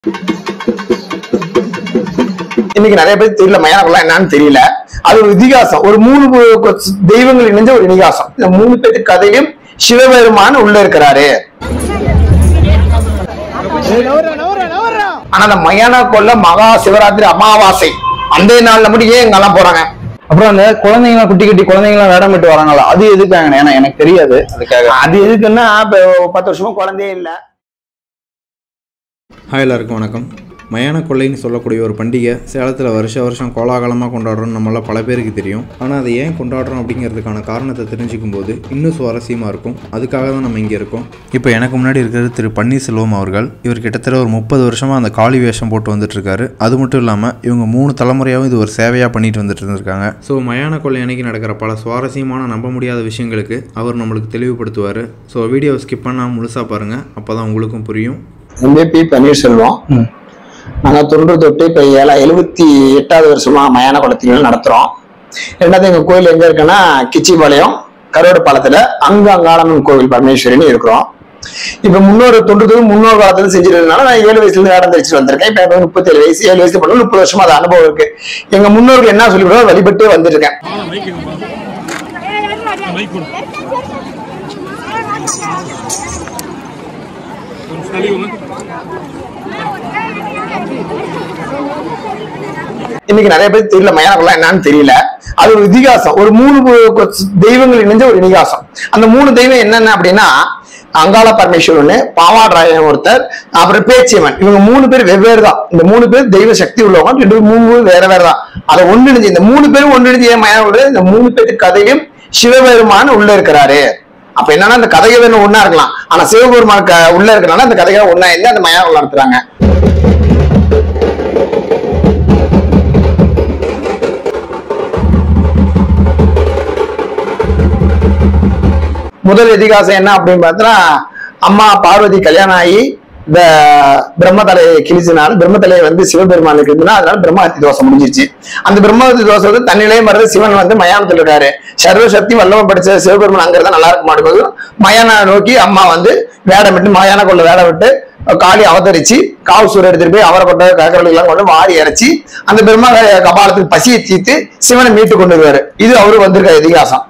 இன்னைக்கு நிறைய பேர் தெரியல மயானக்குள்ள என்னன்னு தெரியல அது ஒரு இதிகாசம் ஒரு மூணு பு- தெய்வங்கள் இணைஞ்ச ஒரு இதிகாசம் இந்த மூணு பேருக்கு கதையும் சிவபெருமான் உள்ள இருக்கிறாரு ஆனா அந்த மயான கொல்ல மகா சிவராத்திரி அமாவாசை அந்த நாள்ல மட்டும் ஏன் இங்கெல்லாம் போறாங்க அப்புறம் அந்த குழந்தைங்க குட்டி குட்டி குழந்தைங்க வேடம் விட்டு வராங்களா அது எதுக்காங்க ஏன்னா எனக்கு தெரியாது அதுக்காக அது எதுக்குன்னா இப்ப பத்து வருஷமா குழந்தையே இல்ல ஹாய் எல்லாருக்கும் வணக்கம் மயான கொள்ளைன்னு சொல்லக்கூடிய ஒரு பண்டிகை சேலத்தில் வருஷ வருஷம் கோலாகலமாக கொண்டாடுறோம்னு நம்மள பல பேருக்கு தெரியும் ஆனால் அதை ஏன் கொண்டாடுறோம் அப்படிங்கிறதுக்கான காரணத்தை தெரிஞ்சுக்கும் போது இன்னும் சுவாரஸ்யமாக இருக்கும் அதுக்காக தான் நம்ம இங்கே இருக்கோம் இப்போ எனக்கு முன்னாடி இருக்கிறது திரு பன்னீர்செல்வம் அவர்கள் இவர் கிட்டத்தட்ட ஒரு முப்பது வருஷமாக அந்த காளி வேஷம் போட்டு வந்துட்டு இருக்காரு அது மட்டும் இல்லாமல் இவங்க மூணு தலைமுறையாகவும் இது ஒரு சேவையாக பண்ணிட்டு வந்துட்டு இருந்திருக்காங்க ஸோ மயான கொள்ளை அன்னைக்கு நடக்கிற பல சுவாரஸ்யமான நம்ப முடியாத விஷயங்களுக்கு அவர் நம்மளுக்கு தெளிவுபடுத்துவார் ஸோ வீடியோவை ஸ்கிப் பண்ணாமல் முழுசாக பாருங்கள் அப்போ தான் உங்களுக்கும் புரியும் என் பேர் பி பன்னீர்செல்வம் நாங்க தொன்று தொட்டு இப்ப ஏழா எழுபத்தி எட்டாவது வருஷமா மயான குளத்தில் நடத்துறோம் ரெண்டாவது எங்க கோயில் எங்க இருக்குன்னா கிச்சிபாளையம் கரோடு பாலத்துல அங்க அங்காளம்மன் கோவில் பரமேஸ்வரின்னு இருக்கிறோம் இப்ப முன்னோர் தொன்று தொட்டு முன்னோர் காலத்துல செஞ்சிருந்தனால நான் ஏழு வயசுல இருந்து வேடம் தெரிச்சு வந்திருக்கேன் இப்ப எனக்கு முப்பத்தி ஏழு வயசு ஏழு வயசு பண்ண முப்பது வருஷமா அது அனுபவம் இருக்கு எங்க முன்னோர்கள் என்ன சொல்லி வழிபட்டு வந்திருக்கேன் இன்னைக்கு நிறைய பேர் தெரியல மயானக்குள்ள என்னன்னு தெரியல அது ஒரு இதிகாசம் ஒரு மூணு பு- தெய்வங்கள் இணைஞ்ச ஒரு இதிகாசம் அந்த மூணு தெய்வம் என்னென்ன அப்படின்னா அங்காள பரமேஸ்வரன் பாவாடராயன் ஒருத்தர் அப்புறம் பேச்சியம்மன் இவங்க மூணு பேர் வெவ்வேறு தான் இந்த மூணு பேர் தெய்வ சக்தி உள்ளவங்க ரெண்டு பேரும் மூணு பேர் வேற வேற தான் அதை ஒன்றிணைஞ்சு இந்த மூணு பேரும் ஒன்றிணைஞ்சு ஏன் மயான இந்த மூணு பேருக்கு கதையும் சிவபெருமான் உள்ள இருக்கிறாரு அப்ப என்னன்னா அந்த கதைகள் வேணும் ஒண்ணா இருக்கலாம் ஆனா சிவபெருமான் க- உள்ள இருக்கிறனால அந்த கதைகள் ஒண்ணா இருந்து அந்த மயான நடத்துறாங்க முதல் இதிகாசம் என்ன அப்படின்னு பார்த்தா அம்மா பார்வதி கல்யாணம் ஆகி இந்த பிரம்மதலையை கிழிச்சனால பிரம்மதலையை வந்து சிவபெருமானுக்கு இருந்ததுன்னா அதனால பிரம்மஹத்தி தோசை முடிஞ்சிருச்சு அந்த பிரம்மஹத்தி தோசை வந்து தன்னிலையும் மருந்து சிவன் வந்து மயானத்தில் இருக்காரு சர்வசக்தி வல்லவம் படிச்ச சிவபெருமான் அங்க இருந்தா நல்லா இருக்க மாட்டேங்குது மயான நோக்கி அம்மா வந்து வேடம் விட்டு மயான கொள்ள வேடம் விட்டு காளி அவதரிச்சு காவு சூர் எடுத்துட்டு போய் அவரை கொண்ட கக்கரளி எல்லாம் கொண்டு வாரி இறைச்சி அந்த பிரம்ம கபாலத்துக்கு பசியை தீர்த்து சிவனை மீட்டு கொண்டு வருவாரு இது அவரு வந்திருக்க இதிகாசம்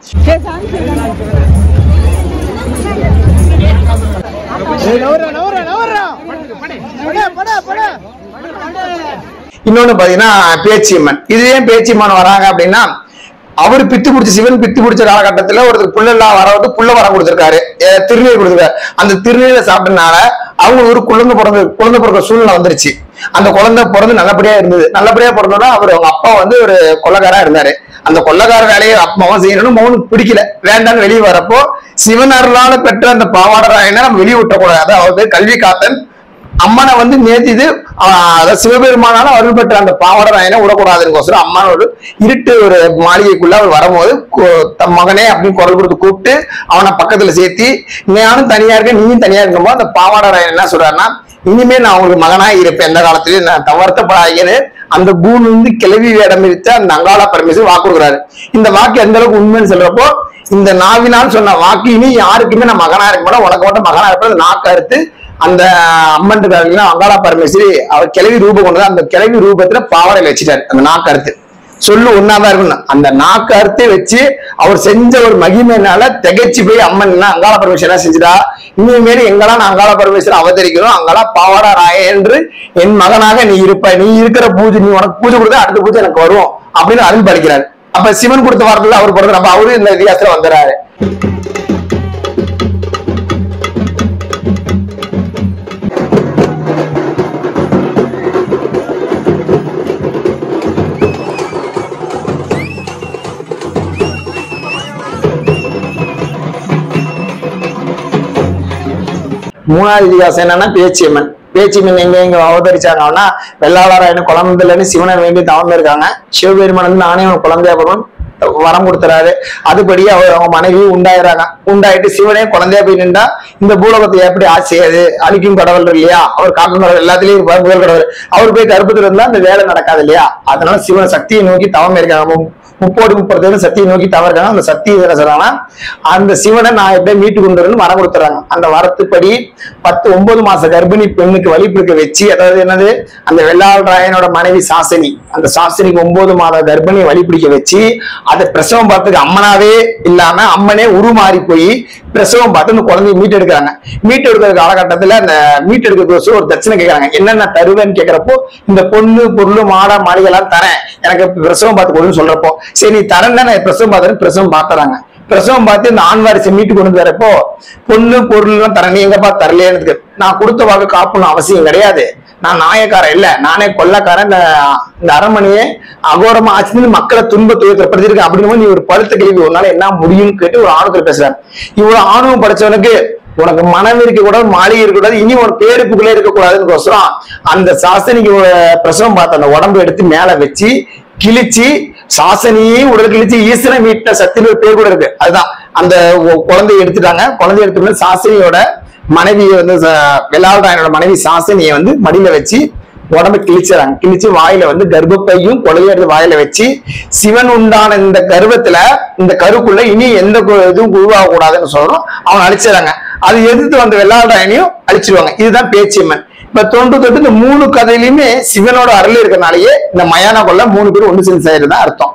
இன்னொன்னு பாத்தீங்கன்னா பேச்சியம்மன் இது ஏன் பேச்சியம்மன் வராங்க அப்படின்னா அவர் பித்து பிடிச்ச சிவன் பித்து பிடிச்ச காலகட்டத்துல ஒருத்தர் புல்லெல்லாம் வர வந்து புள்ள வரம் கொடுத்திருக்காரு அஹ் திருநீர் கொடுத்திருக்காரு அந்த திருநீரை சாப்பிட்டனால அவங்க ஒரு குழந்தை பிறந்த குழந்தை பிறக்க சூழ்நிலை வந்துருச்சு அந்த குழந்தை பிறந்து நல்லபடியா இருந்தது நல்லபடியா பிறந்தோன்னா அவர் அவங்க அப்பா வந்து ஒரு கொள்ளக்காரா இருந்தாரு அந்த கொள்ளக்கார வேலையை அப்பாவும் செய்யணும்னு மௌனுக்கு பிடிக்கல வேண்டான்னு வெளியே வரப்போ சிவன் அருளால பெற்ற அந்த பாவாடராயனை நம்ம வெளியே விட்டக்கூடாது அதாவது கல்வி காத்தன் அம்மனை வந்து நேத்திது ஆஹ் அதாவது சிவபெருமானால அருள் பெற்ற அந்த பாவாடராயனை விடக்கூடாதுன்னு அம்மன் ஒரு இருட்டு ஒரு மாளிகைக்குள்ள அவர் வரும்போது கு- தன் மகனே அப்படின்னு குரல் கொடுத்து கூப்பிட்டு அவனை பக்கத்துல சேர்த்தி நானும் தனியா இருக்கேன் நீயும் தனியா இருக்கும்போது அந்த பாவாடராயன் என்ன சொல்றாருன்னா இனிமே நான் உங்களுக்கு மகனா இருப்பேன் எந்த காலத்திலயும் நான் தவறுத்தப்படாதுன்னு அந்த பூமி வந்து கிளவி வேடம் இருத்த அந்த அங்காள பரமேஸ்வரர் வாக்கு கொடுக்குறாரு இந்த வாக்கு எந்த அளவுக்கு உண்மைன்னு சொல்றப்போ இந்த நாவினால் சொன்ன வாக்கு இனி யாருக்குமே நான் மகனா இருக்க மாட்டேன் உனக்கு மட்டும் மகனா இருப்பேன் அந்த நாக்கு அறுத்து அந்த அம்மன் இருக்காருன்னா அங்காள பரமேஸ்வரி அவர் கிளவி ரூபம் கொண்டு அந்த கிளவி ரூபத்துல பாவாடையில வச்சுட்டாரு அந்த நாக்கு அறுத்து சொல்லு ஒன்னாதான் இருக்கணும் அந்த நாக்கு அறுத்து வச்சு அவர் செஞ்ச ஒரு மகிமையினால திகைச்சு போய் அம்மன் என்ன அங்காள பரமேஸ்வரன் என்ன செஞ்சுட்டா இனிமேல் எங்கெல்லாம் நான் அங்காள பரமேஸ்வரன் அவதரிக்கிறோம் அங்கெல்லாம் பாவாடா ராய என்று என் மகனாக நீ இருப்ப நீ இருக்கிற பூஜை நீ உனக்கு பூஜை கொடுத்தா அடுத்த பூஜை எனக்கு வரும் அப்படின்னு அருள் பலிக்கிறார் அப்ப சிவன் கொடுத்த வாரத்துல அவர் பிறகு அப்ப அவரு இந்த இதிகாசத்துல வந்துறாரு மூணாவது இதிகாசம் என்னன்னா பேச்சியம்மன் பேச்சியம்மன் எங்க எங்க அவதரிச்சாங்கன்னா வெள்ளாளராயனு குழந்தைன்னு சிவனை வேண்டி தவம் இருக்காங்க சிவபெருமான் வந்து நானே உனக்கு குழந்தையா பிறந்தேன் வரம் கொடுத்துறாரு அதுபடி அவர் அவங்க மனைவி உண்டாயிராங்க உண்டாயிட்டு சிவனே குழந்தையா போய் நின்றா இந்த பூலோகத்தை எப்படி ஆட்சி செய்யாது அழிக்கும் கடவுள் இல்லையா அவர் காக்கும் கடவுள் எல்லாத்துலயும் இருப்பார் முதல் கடவுள் அவர் போய் கருப்பத்தில் இருந்தா அந்த வேலை நடக்காது இல்லையா அதனால சிவன் சக்தியை நோக்கி தவம் இருக்காங்க மு- முப்போடு முப்பது பேர் சக்தியை நோக்கி தவம் இருக்காங்க அந்த சக்தி என்ன சொல்றாங்கன்னா அந்த சிவனை நான் எப்படியே மீட்டு கொண்டு வரணும்னு வரம் கொடுத்துறாங்க அந்த வரத்துப்படி பத்து ஒன்பது மாச கர்ப்பிணி பெண்ணுக்கு வழிபிடிக்க வச்சு அதாவது என்னது அந்த வெள்ளாள் ராயனோட மனைவி சாசனி அந்த சாசனிக்கு ஒன்பது மாத கர்ப்பிணி வழிபிடிக்க வச்சு அதை பிரசவம் பார்த்துக்கு அம்மனாவே இல்லாம அம்மனே உருமாறி போய் பிரசவம் பார்த்து அந்த குழந்தைய மீட்டு எடுக்கிறாங்க மீட்டு எடுக்கிற காலகட்டத்துல அந்த மீட்டு எடுக்கிறதுக்கு ஒரு தட்சணை கேட்கறாங்க என்னென்ன தருவேன்னு கேட்கிறப்போ இந்த பொண்ணு பொருள் மாடா மாளிகைலாம் தரேன் எனக்கு பிரசவம் பார்த்து கொடுன்னு சொல்றப்போ சரி நீ தரேன்னா நான் பிரசவம் பார்த்துறேன் பிரசவம் பார்த்துறாங்க பிரசவம் பார்த்து இந்த ஆண் வாரிசை மீட்டு கொண்டு வந்து வரப்போ பொண்ணு பொருள் எல்லாம் தரேன் நீ எங்கப்பா தரலையேன்னு நான் கொடுத்த வாக்கு காப்புன்னு அவசியம் கிடையாது நான் நாயக்காரன் இல்ல நானே கொள்ளக்காரன் இந்த இந்த அரண்மனையே அகோரமா ஆச்சுன்னு மக்களை துன்ப துயரப்படுத்திருக்கேன் அப்படிங்கும்போது நீ ஒரு பழுத்த கேள்வி ஒரு நாள் என்ன முடியும்னு கேட்டு ஒரு ஆணவத்தில் பேசுறாரு இவ்வளவு ஆணவம் படிச்சவனுக்கு உனக்கு மனம் இருக்க கூடாது மாளிகை இருக்க கூடாது இனி ஒரு பேருப்புக்குள்ளே இருக்க கூடாதுன்னு அந்த சாசனிக்கு ஒரு பிரசவம் பார்த்த அந்த உடம்பு எடுத்து மேல வச்சு கிழிச்சு சாசனியே உடல் கிழிச்சு ஈசனை மீட்ட சக்தின்னு ஒரு பேர் கூட இருக்கு அதுதான் அந்த ஒ- குழந்தையை எடுத்துட்டாங்க குழந்தைய எடுத்துட்டு சாசனியோட மனைவியை வந்து ச- வெள்ளாளராயனோட மனைவி சாசனியை வந்து மடியில வச்சு உடம்பு கிழிச்சுறாங்க கிழிச்சு வாயில வந்து கர்ப்பப்பையும் கொலையும் எடுத்து வாயில வச்சு சிவன் உண்டான இந்த கர்வத்துல இந்த கருக்குள்ள இனி எந்த கு- இதுவும் உருவாக கூடாதுன்னு சொல்றோம் அவன் அழிச்சிடறாங்க அது எதிர்த்து வந்த வெள்ளாளராயனையும் அழிச்சிருவாங்க இதுதான் பேச்சியம்மன் இப்ப தொன்று தொட்டு இந்த மூணு கதையிலுமே சிவனோட அருள் இருக்கனாலேயே இந்த மயான கொள்ள மூணு பேரும் ஒன்று சேர்ந்து செய்யறதுதான் அர்த்தம்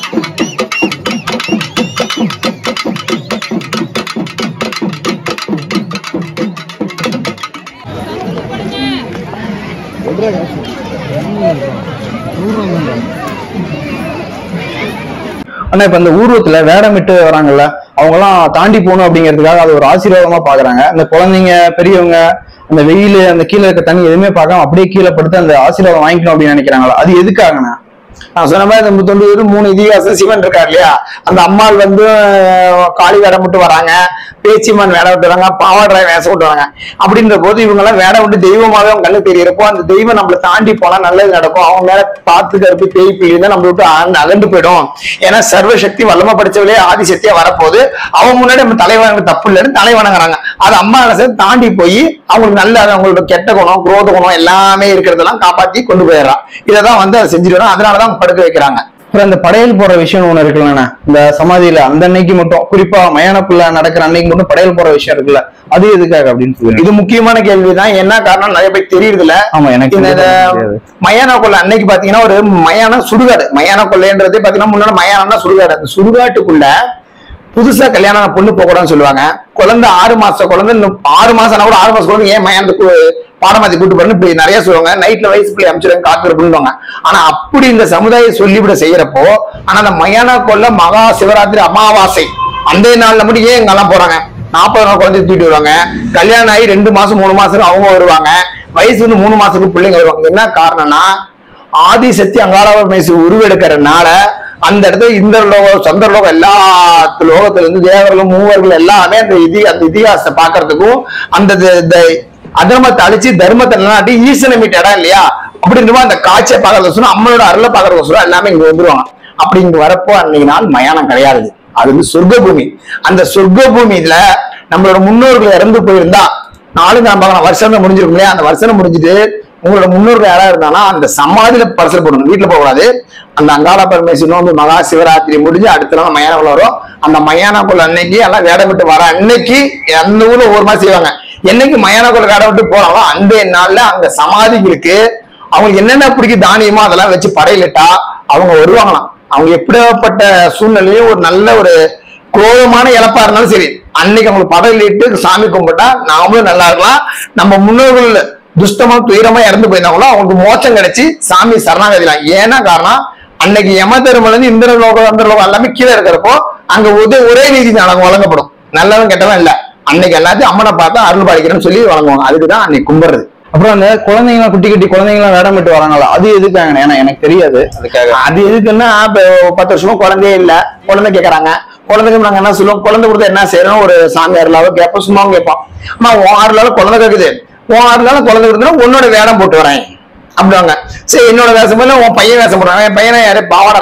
ஆனா இப்ப இந்த ஊர்வத்துல வேடமிட்டு வராங்கல்ல அவங்க எல்லாம் தாண்டி போகணும் அப்படிங்கிறதுக்காக அது ஒரு ஆசீர்வாதமா பாக்குறாங்க இந்த குழந்தைங்க பெரியவங்க அந்த வெயில் அந்த கீழே இருக்க தண்ணி எதுவுமே பார்க்காம அப்படியே கீழே படுத்து அந்த ஆசீர்வாதம் வாங்கிக்கணும் அப்படின்னு நினைக்கிறாங்களா அது எதுக்காகண்ணா நான் சொன்ன மாதிரி இந்த தொண்டு பேரும் மூணு இதிகாசம் சிவன் இருக்கார் இல்லையா அந்த அம்மாள் வந்து அஹ், காளி வேடம் விட்டு வராங்க பேச்சிமான் வேடம் விட்டு வராங்க பாவாடராய் வேஷம் விட்டு வராங்க அப்படின்ற போது இவங்க எல்லாம் வேடம் விட்டு தெய்வமாவே அவங்க கண்ணு தெரியறப்போ அந்த தெய்வம் நம்மள தாண்டி போனா நல்லது நடக்கும் அவங்க மேல பார்த்து கருப்பு பேய் பிள்ளை இருந்தா நம்மள விட்டு அகன்று- அகன்று போயிடும் ஏன்னா சர்வசக்தி வல்லமை படிச்சவளே ஆதிசக்தியா வரப்போகுது அவங்க முன்னாடி நம்ம தலைவணங்க தப்பு இல்லைன்னு தலைவணங்குறாங்க அது அம்மா அரசு தாண்டி போய் அவங்களுக்கு நல்ல அவங்களோட கெட்ட குணம் குரோத குணம் எல்லாமே இருக்கிறதெல்லாம் காப்பாத்தி கொண்டு போயிடுறான் இதைதான் வந்து அதை செஞ்சுட்டு வரோம் அதனாலதான் அவங்க படுக்க வைக்கிறாங்க அப்புறம் இந்த படையல் போற விஷயம் ஒண்ணு இருக்குல்லண்ணா இந்த சமாதியில அந்த அன்னைக்கு மட்டும் குறிப்பா மயானக்குள்ள நடக்கிற அன்னைக்கு மட்டும் படையல் போற விஷயம் இருக்குல்ல அது எதுக்காக அப்படின்னு சொல்லி இது முக்கியமான கேள்விதான் என்ன காரணம் நிறைய பேர் தெரியுது இல்ல ஆமா எனக்கு இந்த இது தெரியாது. மயான கொள்ளை அன்னைக்கு பாத்தீங்கன்னா ஒரு மயான சுடுகாடு மயான கொள்ளைன்றது பாத்தீங்கன்னா முன்னாடி மயானம்னா சுடுகாடு அந்த சுடுகாட்டுக்குள்ள புதுசா கல்யாணம் ஆன பொண்ணு போக கூடாதுன்னு சொல்லுவாங்க குழந்தை ஆறு மாச குழந்தை இன்னும் ஆறு மாசம் ஆனா கூட ஆறு மாசம் குழந்தை ஏன் மயானத்துக்கு பாடமாத்தி கூட்டு போறேன்னு இப்படி நிறைய சொல்லுவாங்க நைட்ல வயசு பிள்ளை அமைச்சிருங்க காத்திருப்புன்னு ஆனா அப்படி இந்த சமுதாயம் சொல்லிவிட செய்யறப்போ ஆனா அந்த மயான கொள்ள மகா சிவராத்திரி அமாவாசை அந்த நாள்ல மட்டும் ஏன் இங்கெல்லாம் போறாங்க நாற்பது நாள் குழந்தை தூக்கிட்டு வருவாங்க கல்யாணம் ஆகி ரெண்டு மாசம் மூணு மாசம் அவங்க வருவாங்க வயசு வந்து மூணு மாசத்துக்கு பிள்ளைங்க வருவாங்க என்ன காரணம்னா ஆதிசக்தி அங்காளவர் மேசி உருவெடுக்கிறனால அந்த இடத்துல இந்த லோகம் சந்திர லோகம் எல்லா லோகத்துல இருந்து தேவர்களும் மூவர்கள் எல்லாமே அந்த இதி அந்த இதிகாசத்தை பாக்குறதுக்கும் அந்த த- த- அதர்மத்தை அழிச்சு தர்மத்தை நிலைநாட்டி ஈசனை மீட்ட இடம் இல்லையா அப்படின்ற அந்த காட்சியை பார்க்கறது சொன்னா அம்மனோட அருளை பார்க்கறது சொல்ல எல்லாமே இங்க வந்துருவாங்க அப்படி இங்க வரப்போ அன்னைக்கு நாள் மயானம் கிடையாது அது வந்து சொர்க்க பூமி அந்த சொர்க்க பூமியில நம்மளோட முன்னோர்கள் இறந்து போயிருந்தா நாளும் நான் பார்க்கலாம் வருஷம் தான் முடிஞ்சிருக்கும் இல்லையா அந்த வருஷம் முடிஞ்சுட்டு உங்களோட முன்னோர்கள் யாரா இருந்தானா அந்த சமாதியில பரிசல் போடணும் வீட்டுல போக கூடாது அந்த அங்காள பரமேஸ்வரி நோம்பு மகா சிவராத்திரி முடிஞ்சு அடுத்த நாள் மயானக்குள்ள வரும் அந்த மயானக்குள்ள அன்னைக்கு எல்லாம் வேடம் விட்டு வர அன்னைக்கு அந்த ஊர்ல ஒவ்வொரு மாதிரி செய்வாங்க என்னைக்கு மயானக்குள்ள வேடம் விட்டு போறாங்களோ அந்த நாள்ல அங்க சமாதிகளுக்கு அவங்களுக்கு என்னென்ன பிடிக்கும் தானியமோ அதெல்லாம் வச்சு படையிலிட்டா அவங்க வருவாங்களாம் அவங்க எப்படியாப்பட்ட சூழ்நிலையும் ஒரு நல்ல ஒரு கோபமான இழப்பா இருந்தாலும் சரி அன்னைக்கு அவங்களுக்கு படையிலிட்டு சாமி கும்பிட்டா நாமளும் நல்லா இருக்கலாம் நம்ம முன்னோர்கள் துஷ்டமா துயரமா இறந்து போயிருந்தாங்களோ அவங்களுக்கு மோட்சம் கிடைச்சு சாமி சரணாகதிலாம் ஏன்னா காரணம் அன்னைக்கு யம தர்மல இருந்து இந்திர லோகம் அந்த லோகம் எல்லாமே கீழே இருக்கிறப்போ அங்க ஒரே ஒரே நீதி நாடகம் வழங்கப்படும் நல்லவன் கெட்டவன் இல்ல அன்னைக்கு எல்லாத்தையும் அம்மனை பார்த்தா அருள் பாலிக்கிறேன்னு சொல்லி வழங்குவாங்க அதுக்குதான் அன்னைக்கு கும்பிடுறது அப்புறம் அந்த குழந்தைங்க குட்டி குட்டி குழந்தைங்க வேடம் விட்டு வராங்களா அது எதுக்காக ஏன்னா எனக்கு தெரியாது அதுக்காக அது எதுக்குன்னா இப்ப பத்து வருஷமா குழந்தையே இல்ல குழந்தை கேக்குறாங்க குழந்தைக்கு நாங்க என்ன சொல்லுவோம் குழந்தை கொடுத்தா என்ன செய்யறோம் ஒரு சாமி அருளாவோ கேட்போம் சும்மா கேட்போம் அம்மா உன் ஆறுலால குழந்தை கேக்குது உன் ஆறுலால குழந்தை கொடுத்தா உன்னோட வேடம் போட்டு வரேன் அப்படிவாங்க சரி என்னோட வேஷம் போல உன் பையன் வேஷம் போடுறாங்க என் பையனை யாரு பாவாடராயன்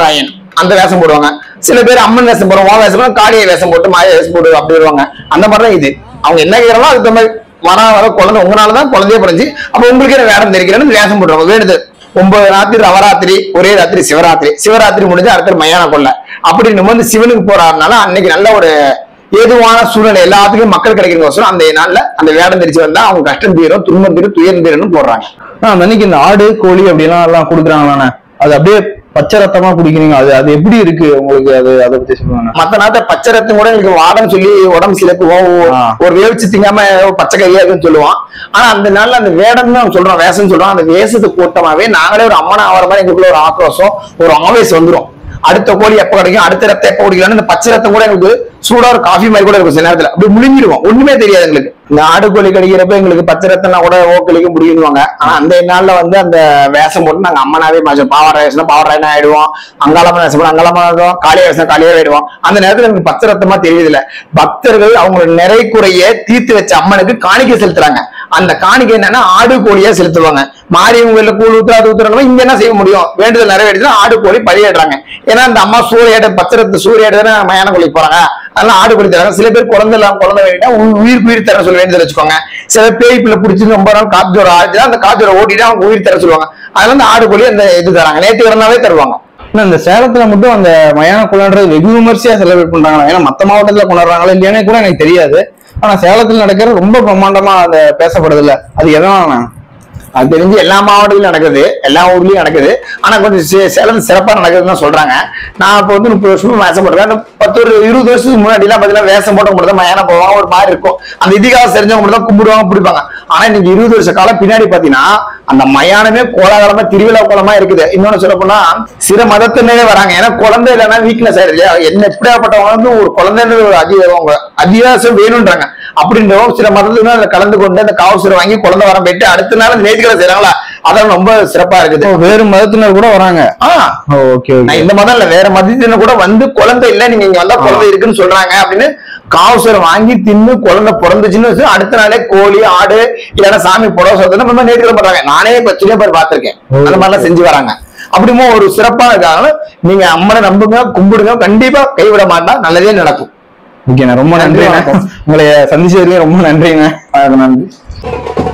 அந்த வேஷம் போடுவாங்க சில பேர் அம்மன் வேஷம் போடுவாங்க உன் வேஷம் போடுவாங்க, காளியை வேஷம் போட்டு மாய வேஷம் போட்டு அப்படி வருவாங்க அந்த மாதிரி தான் இது அவங்க என்ன கேட்கறாங்களோ அதுக்கு தகுந்த மாதிரி வர வர குழந்தை உங்களால தான் குழந்தைய பிறந்து அப்ப உங்களுக்கு என்ன வேடம் தெரிக்கிறேன்னு வேஷம் போடுவாங்க வேணுது ஒன்பது ராத்திரி நவராத்திரி ஒரே ராத்திரி சிவராத்திரி சிவராத்திரி முடிஞ்சு அடுத்த மயான கொள்ள அப்படி நம்ம வந்து சிவனுக்கு போறாருனால அன்னைக்கு நல்ல ஒரு ஏதுவான சூழ்நிலை எல்லாத்துக்கும் மக்கள் கிடைக்கிறவங்க அந்த நாள்ல அந்த வேடம் தெரிச்சு வந்தா அவங்க கஷ்டம் தீரும் துன்பம் தீரும் துயரம் தீரும்னு போடுறாங்க ஆனா அந்த அன்னைக்கு இந்த ஆடு கோழி அப்படிலாம் எல்லாம் கொடுக்குறாங்களாண்ணே அது அப்படியே பச்சை ரத்தமா குடிக்கிறீங்க அது அது எப்படி இருக்கு உங்களுக்கு அது அதை பத்தி சொல்லுவாங்க மத்த நாட்ட பச்சை ரத்தம் கூட எங்களுக்கு வாடன்னு சொல்லி உடம்பு சிலப்புவோம் ஆ. ஒரு வேவிச்சு திங்காம பச்சை கையா இருக்குன்னு சொல்லுவோம் ஆனா அந்த நாள்ல அந்த வேடம் தான் சொல்றோம் வேஷம் சொல்றோம் அந்த வேஷத்து கூட்டமாவே நாங்களே ஒரு அம்மனா ஆகிற மாதிரி எங்களுக்குள்ள ஒரு ஆக்ரோஷம் ஒரு ஆவேசம் வந்துரும் அடுத்த கோழி எப்ப கிடைக்கும் அடுத்த ரத்தம் எப்ப குடிக்கலாம்னு இந்த பச்சை ரத்தம் கூட எங்களுக்கு சூடா ஒரு காஃபி மாதிரி கூட இருக்கும் சில நேரத்துல அப்படி முழுங்கிடுவோம் ஒண்ணுமே தெரியாது எங்களுக்கு இந்த ஆடு கோழி கடிக்கிறப்ப எங்களுக்கு பச்சை ரத்தம்னா கூட ஓ கழிக்க முடியுவாங்க ஆனா அந்த நாள்ல வந்து அந்த வேஷம் போட்டு நாங்க அம்மனாவே மாசம் பாவாடை வேஷம் பாவாடை ஆயிடுவோம் அங்காளம்மன் வேஷம் போட்டு அங்காளம்மன் ஆயிடுவோம் காளிய வேஷம் காளியா ஆயிடுவோம் அந்த நேரத்துல எனக்கு பச்சை ரத்தமா தெரியுது இல்ல பக்தர்கள் அவங்களோட நிறை குறைய தீர்த்து வச்ச அம்மனுக்கு காணிக்கை செலுத்துறாங்க அந்த காணிக்கை என்னன்னா ஆடு கோழியா செலுத்துவாங்க மாரியவங்கள கூழ் ஊத்துறா அது ஊத்துறவங்க இங்க என்ன செய்ய முடியும் வேண்டுதல் நிறைவேறிச்சுன்னா ஆடு கோழி பலியிடுறாங்க ஏன்னா அந்த அம்மா சூறையாட பத்திரத்து சூறையாட மயான கோழிக்கு போறாங்க அதெல்லாம் ஆடு கோழி தராங்க சில பேர் குழந்தை இல்லாம குழந்தை வேண்டினா உயிர் உயிர் தர சொல்லி வேண்டுதல் வச்சுக்கோங்க சில பேய் பிள்ளை பிடிச்சி ரொம்ப நாள் காத்தோட ஆடுச்சுன்னா அந்த காத்தோட ஓட்டிட்டு அவங்க உயிர் தர சொல்லுவாங்க அதனால அந்த ஆடு கோழி அந்த இது தராங்க நேற்று கிடந்தாவே தருவாங்க ஆனா இந்த சேலத்துல மட்டும் அந்த மயான கொண்டாடுறது வெகு விமர்சையா செலிப்ரேட் பண்றாங்க ஏன்னா மத்த மாவட்டத்துல கொண்டாடுறாங்களா இல்லையானே கூட எனக்கு தெரியாது ஆனா சேலத்துல நடக்கிறது ரொம்ப பிரம்மாண்டமா அந்த பேசப்படுது இல்ல அது எதனால அது தெரிஞ்சு எல்லா மாவட்டத்திலும் நடக்குது எல்லா ஊர்லயும் நடக்குது ஆனா கொஞ்சம் சே- சேலம் சிறப்பா நடக்குதுன்னு தான் சொல்றாங்க நான் இப்போ வந்து முப்பது வருஷமா வேஷம் போடுறேன் அந்த பத்து ஒரு இருபது வருஷத்துக்கு முன்னாடி எல்லாம் பாத்தீங்கன்னா வேஷம் போட்ட மட்டும் தான் மயானம் போவாங்க ஒரு மாதிரி இருக்கும் அந்த இதிகாசம் தெரிஞ்சவங்க மட்டும் தான் கும்பிடுவாங்க பிடிப்பாங்க ஆனா இன்னைக்கு இருபது வருஷ காலம் பின்னாடி பாத்தீங்கன்னா அந்த மயானமே கோலாகலமா திருவிழா கோலமா இருக்குது இன்னொன்னு சொல்ல போனா சில மதத்தினரே வராங்க ஏன்னா குழந்தை இல்லைன்னா வீக்னஸ் ஆயிடுது இல்லையா என்ன எப்படியாப்பட்டவங்க வந்து ஒரு குழந்தைன்ற ஒரு அதி அவங்க அதிகாசம் வேணும்ன்றாங்க அப்படின்றவங்க சில மதத்துக்கு அதுல கலந்து கொண்டு அந்த காவல்துறை வாங்கி குழந்தை வரம் போயிட்டு அடுத்த நாள் அந்த நேர்த்திகளை செய்யறாங்களா அதெல்லாம் ரொம்ப சிறப்பா இருக்குது ஓ, வேறு மதத்தினர் கூட வராங்க ஆஹ் ஓகே நான் இந்த மதம் இல்ல வேற மதத்தினர் கூட வந்து குழந்தை இல்ல நீங்க இங்க வந்தா குழந்தை இருக்குன்னு சொல்றாங்க அப்படின்னு காவல்துறை வாங்கி தின்னு குழந்தை பிறந்துச்சுன்னு வச்சு அடுத்த நாளே கோழி ஆடு இல்லைன்னா சாமி புடவை சொல்றது நம்ம நேர்த்திகளை பண்றாங்க நானே இப்ப சின்ன பேர் பார்த்திருக்கேன் அந்த மாதிரிலாம் செஞ்சு வராங்க அப்படிமோ ஒரு சிறப்பா இருக்காங்க நீங்க அம்மனை நம்புங்க கும்பிடுங்க கண்டிப்பா கைவிட மாட்டா நல்லதே நடக்கும் ஓகேண்ணா ரொம்ப நன்றிண்ணா நன்றி, வணக்கம். உங்களை சந்திச்சதுலயும் ரொம்ப நன்றிண்ணா நன்றி